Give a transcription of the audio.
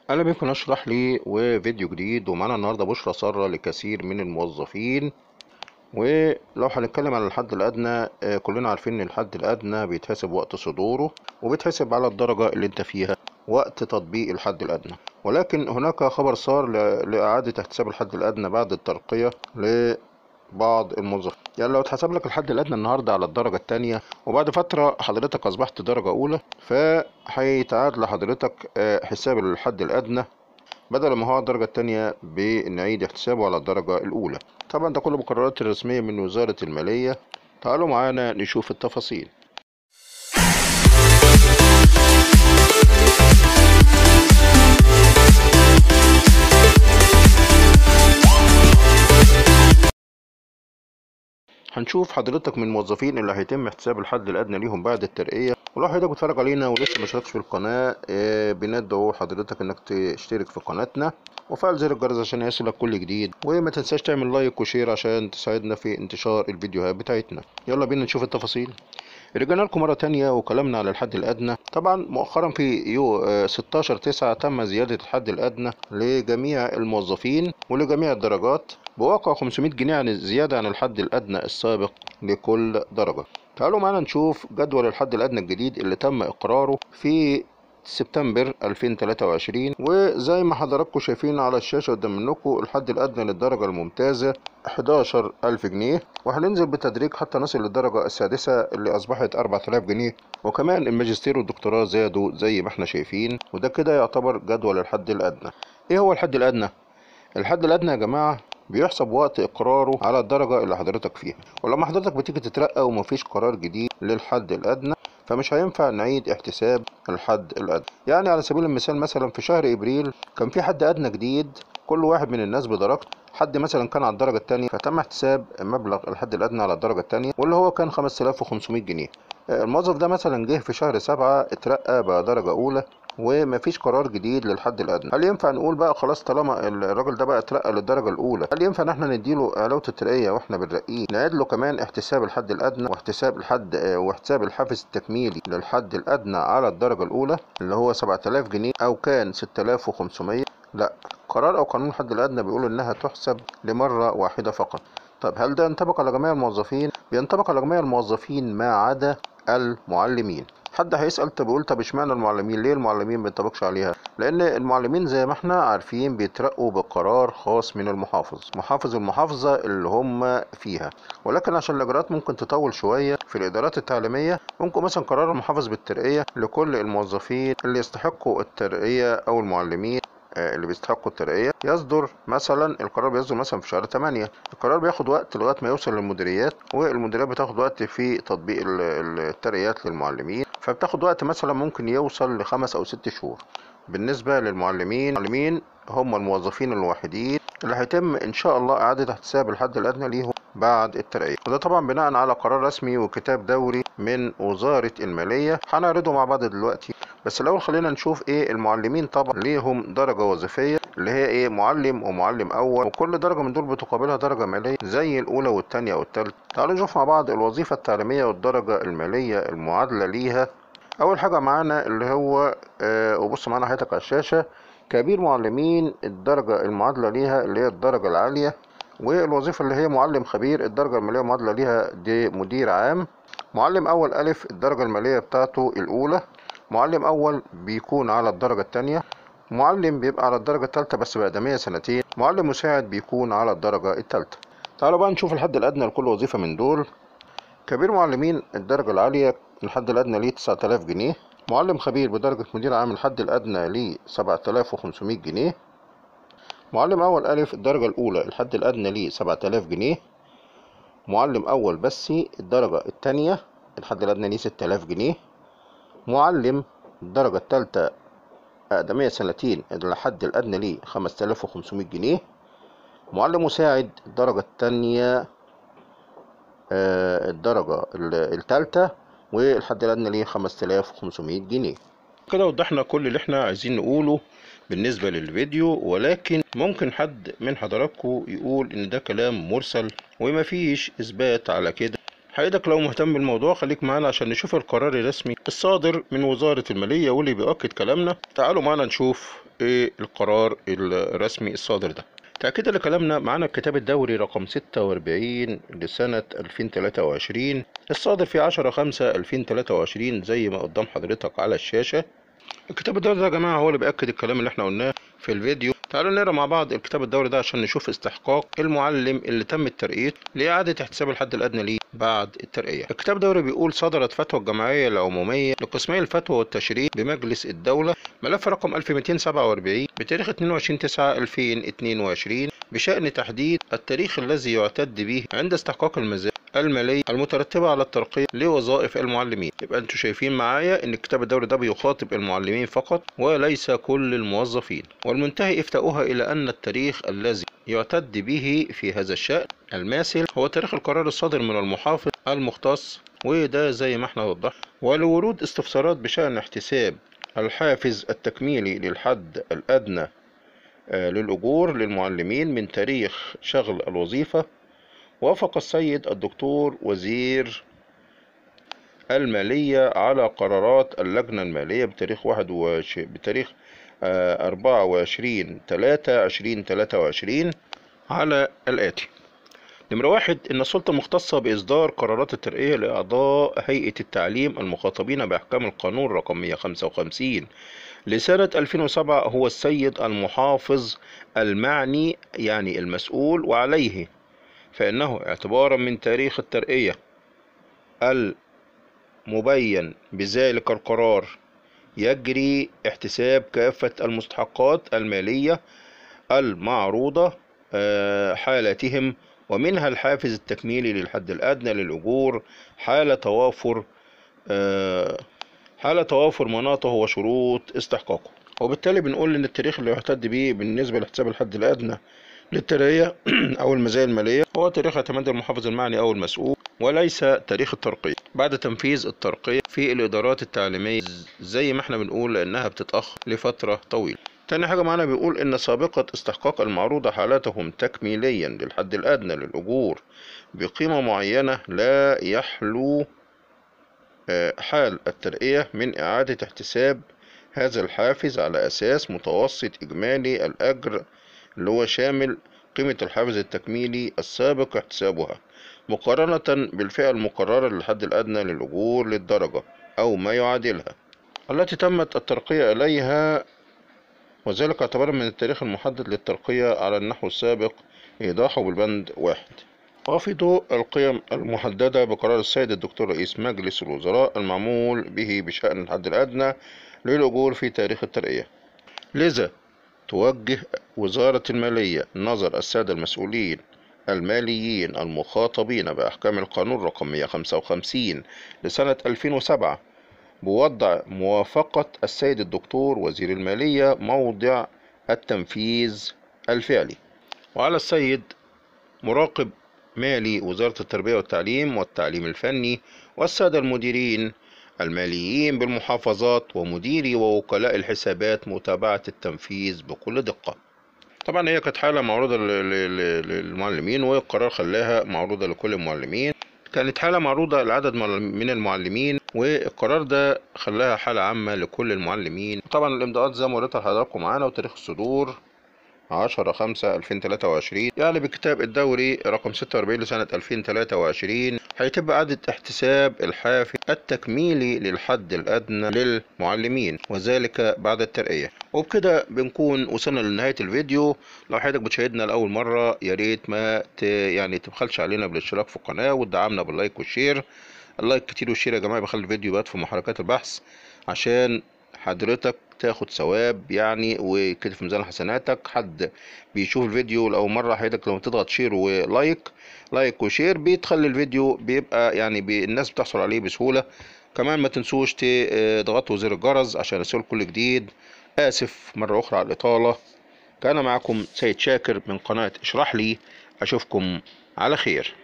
اهلا بكم نشرح لي وفيديو جديد ومعانا النهارده بشرى ساره لكثير من الموظفين ولو هنتكلم عن الحد الادنى آه، كلنا عارفين ان الحد الادنى بيتحسب وقت صدوره وبيتحسب على الدرجه اللي انت فيها وقت تطبيق الحد الادنى ولكن هناك خبر صار ل- لاعاده احتساب الحد الادنى بعد الترقيه لبعض الموظفين يعني لو اتحسب لك الحد الادنى النهارده على الدرجه الثانيه وبعد فتره حضرتك اصبحت درجه اولى فهيتعاد لحضرتك آه، حساب الحد الادنى بدل ما هو الدرجة التانية بنعيد احتسابه على الدرجة الأولى طبعا ده كله بقرارات رسمية من وزارة المالية تعالوا معانا نشوف التفاصيل هنشوف حضرتك من الموظفين اللي هيتم احتساب الحد الادنى ليهم بعد الترقيه ولو حضرتك بتتفرج علينا ولسه ما اشتركتش في القناه آه، بندعو حضرتك انك تشترك في قناتنا وفعل زر الجرس عشان يصلك كل جديد وما تنساش تعمل لايك وشير عشان تساعدنا في انتشار الفيديوهات بتاعتنا يلا بينا نشوف التفاصيل رجعنا لكم مرة تانية وكلامنا على الحد الأدنى طبعا مؤخرا في يو آه، 16 9 تم زيادة الحد الأدنى لجميع الموظفين ولجميع الدرجات بواقع 500 جنيه عن زيادة عن الحد الأدنى السابق لكل درجة تعالوا معنا نشوف جدول الحد الأدنى الجديد اللي تم إقراره في سبتمبر 2023 وزي ما حضراتكم شايفين على الشاشة قدام منكم الحد الأدنى للدرجة الممتازة 11000 جنيه وهننزل بالتدريج حتى نصل للدرجة السادسة اللي أصبحت 4000 جنيه وكمان الماجستير والدكتوراه زادوا زي ما احنا شايفين وده كده يعتبر جدول الحد الأدنى إيه هو الحد الأدنى؟ الحد الأدنى يا جماعة بيحسب وقت إقراره على الدرجة اللي حضرتك فيها ولما حضرتك بتيجي تترقى ومفيش قرار جديد للحد الأدنى فمش هينفع نعيد احتساب الحد الأدنى يعني على سبيل المثال مثلا في شهر إبريل كان في حد أدنى جديد كل واحد من الناس بدرجته حد مثلا كان على الدرجة التانية فتم احتساب مبلغ الحد الأدنى على الدرجة التانية واللي هو كان 5500 جنيه آه، الموظف ده مثلا جه في شهر سبعة اترقى بقى درجة أولى ومفيش قرار جديد للحد الادنى هل ينفع نقول بقى خلاص طالما الراجل ده بقى اترقى للدرجه الاولى هل ينفع ان احنا نديله علاوه الترقيه واحنا بنرقيه نعيد له كمان احتساب الحد الادنى واحتساب الحد آه، واحتساب الحافز التكميلي للحد الادنى على الدرجه الاولى اللي هو 7000 جنيه او كان 6500 لا قرار او قانون الحد الادنى بيقول انها تحسب لمره واحده فقط طب هل ده ينطبق على جميع الموظفين بينطبق على جميع الموظفين ما عدا المعلمين حد هيسأل طب يقول طب اشمعنى المعلمين ليه المعلمين ما بينطبقش عليها لان المعلمين زي ما احنا عارفين بيترقوا بقرار خاص من المحافظ محافظ المحافظة اللي هم فيها ولكن عشان الاجراءات ممكن تطول شوية في الادارات التعليمية ممكن مثلا قرار المحافظ بالترقية لكل الموظفين اللي يستحقوا الترقية او المعلمين آه، اللي بيستحقوا الترقية يصدر مثلا القرار بيصدر مثلا في شهر 8 القرار بياخد وقت لغاية ما يوصل للمديريات والمديريات بتاخد وقت في تطبيق ال- ال- الترقيات للمعلمين فبتاخد وقت مثلا ممكن يوصل لخمس أو ست شهور بالنسبة للمعلمين المعلمين هم الموظفين الوحيدين اللي هيتم إن شاء الله إعادة احتساب الحد الأدنى ليهم بعد الترقية وده طبعا بناء على قرار رسمي وكتاب دوري من وزارة المالية هنعرضه مع بعض دلوقتي بس الأول خلينا نشوف إيه المعلمين طبعا ليهم درجة وظيفية اللي هي إيه معلم ومعلم أول وكل درجة من دول بتقابلها درجة مالية زي الأولى والتانية والتالتة تعالوا نشوف مع بعض الوظيفة التعليمية والدرجة المالية المعادلة ليها أول حاجة معانا اللي هو آه وبص معانا حضرتك على الشاشة كبير معلمين الدرجة المعادلة ليها اللي هي الدرجة العالية والوظيفة اللي هي معلم خبير الدرجة المالية المعادلة ليها دي مدير عام معلم أول ألف الدرجة المالية بتاعته الأولى معلم أول بيكون على الدرجة التانية معلم بيبقى على الدرجة التالتة بس بأقدمية سنتين معلم مساعد بيكون على الدرجة التالتة تعالوا بقى نشوف الحد الأدنى لكل وظيفة من دول كبير معلمين الدرجة العالية الحد الأدنى ليه 9000 جنيه معلم خبير بدرجة مدير عام الحد الأدنى ليه 7500 جنيه معلم أول ألف الدرجة الأولى الحد الأدنى ليه 7000 جنيه معلم أول بسي الدرجة التانية الحد الأدنى ليه 6000 جنيه معلم الدرجة التالتة أقدمية سنتين الحد الأدنى ليه 5500 جنيه معلم مساعد الدرجة التانية آه، الدرجة ال- التالتة والحد الأدنى ليه 5500 جنيه كده وضحنا كل اللي احنا عايزين نقوله بالنسبة للفيديو ولكن ممكن حد من حضراتكم يقول ان ده كلام مرسل ومفيش اثبات على كده حضرتك لو مهتم بالموضوع خليك معانا عشان نشوف القرار الرسمي الصادر من وزارة المالية واللي بيؤكد كلامنا تعالوا معانا نشوف إيه القرار الرسمي الصادر ده تأكيدا لكلامنا معانا الكتاب الدوري رقم 46 لسنة 2023 الصادر في 10 5 2023 زي ما قدام حضرتك على الشاشة الكتاب الدوري ده يا جماعة هو اللي بيأكد الكلام اللي احنا قلناه في الفيديو تعالوا نقرا مع بعض الكتاب الدوري ده عشان نشوف استحقاق المعلم اللي تم الترقية لإعادة احتساب الحد الأدنى ليه بعد الترقية الكتاب الدوري بيقول صدرت فتوى الجمعية العمومية لقسمي الفتوى والتشريع بمجلس الدولة ملف رقم 1247 بتاريخ 22 9 2022 بشأن تحديد التاريخ الذي يعتد به عند استحقاق المزايا المالية المترتبة على الترقية لوظائف المعلمين يبقى انتوا شايفين معايا ان الكتاب الدوري ده بيخاطب المعلمين فقط وليس كل الموظفين والمنتهي افتاؤها الى ان التاريخ الذي يعتد به في هذا الشأن الماثل هو تاريخ القرار الصادر من المحافظ المختص وده زي ما احنا وضحنا ولورود استفسارات بشأن احتساب الحافز التكميلي للحد الأدنى للأجور للمعلمين من تاريخ شغل الوظيفة وافق السيد الدكتور وزير المالية على قرارات اللجنة المالية بتاريخ واحد وش... بتاريخ أربعة وعشرين تلاتة عشرين تلاتة وعشرين على الآتي نمرة واحد إن السلطة المختصة بإصدار قرارات الترقية لأعضاء هيئة التعليم المخاطبين بأحكام القانون رقم 155 لسنة 2007 هو السيد المحافظ المعني يعني المسؤول وعليه فإنه اعتبارا من تاريخ الترقية المبين بذلك القرار يجري احتساب كافة المستحقات المالية المعروضة حالتهم ومنها الحافز التكميلي للحد الأدنى للأجور حال توافر حال توافر مناطه وشروط استحقاقه وبالتالي بنقول ان التاريخ اللي يحتد به بالنسبة لحساب الحد الأدنى للترقية أو المزايا المالية هو تاريخ اعتماد المحافظ المعني أو المسؤول وليس تاريخ الترقية بعد تنفيذ الترقية في الإدارات التعليمية زي ما احنا بنقول لأنها بتتأخر لفترة طويلة تاني حاجة معانا بيقول إن سابقة استحقاق المعروضة حالاتهم تكميليا للحد الأدنى للأجور بقيمة معينة لا يحلو حال الترقية من إعادة احتساب هذا الحافز على أساس متوسط إجمالي الأجر اللي هو شامل قيمة الحافز التكميلي السابق احتسابها مقارنة بالفئة المقررة للحد الأدنى للأجور للدرجة أو ما يعادلها التي تمت الترقية إليها وذلك اعتبارا من التاريخ المحدد للترقية على النحو السابق إيضاحه بالبند واحد وفي ضوء القيم المحددة بقرار السيد الدكتور رئيس مجلس الوزراء المعمول به بشأن الحد الأدنى للأجور في تاريخ الترقية لذا توجه وزارة المالية نظر السادة المسؤولين الماليين المخاطبين بأحكام القانون رقم 155 لسنة 2007 بوضع موافقة السيد الدكتور وزير المالية موضع التنفيذ الفعلي وعلى السيد مراقب مالي وزارة التربية والتعليم والتعليم الفني والسادة المديرين الماليين بالمحافظات ومديري ووكلاء الحسابات متابعة التنفيذ بكل دقة طبعا هي كانت حالة معروضة للمعلمين والقرار خلاها معروضة لكل المعلمين كانت حالة معروضة لعدد من المعلمين والقرار ده خلاها حالة عامة لكل المعلمين طبعا الامضاءات زي ما وريتها لحضراتكم معانا وتاريخ الصدور عشرة خمسة ألفين تلاتة وعشرين يعني بالكتاب الدوري رقم ستة وأربعين لسنة ألفين تلاتة وعشرين هيتم إعادة احتساب الحافز التكميلي للحد الأدنى للمعلمين وذلك بعد الترقية وبكده بنكون وصلنا لنهاية الفيديو لو حضرتك بتشاهدنا لأول مرة يا ريت ما ت... يعني تبخلش علينا بالاشتراك في القناة وتدعمنا باللايك والشير اللايك كتير والشير يا جماعة بيخلي الفيديو يبقى في محركات البحث عشان حضرتك تاخد ثواب يعني وكده في ميزان حسناتك حد بيشوف الفيديو لأول مرة حضرتك لما تضغط شير ولايك لايك وشير بتخلي الفيديو بيبقى يعني بي الناس بتحصل عليه بسهولة كمان ما تنسوش تضغطوا زر الجرس عشان يصل كل جديد آسف مرة أخرى على الإطالة كان معكم سيد شاكر من قناة اشرح لي أشوفكم على خير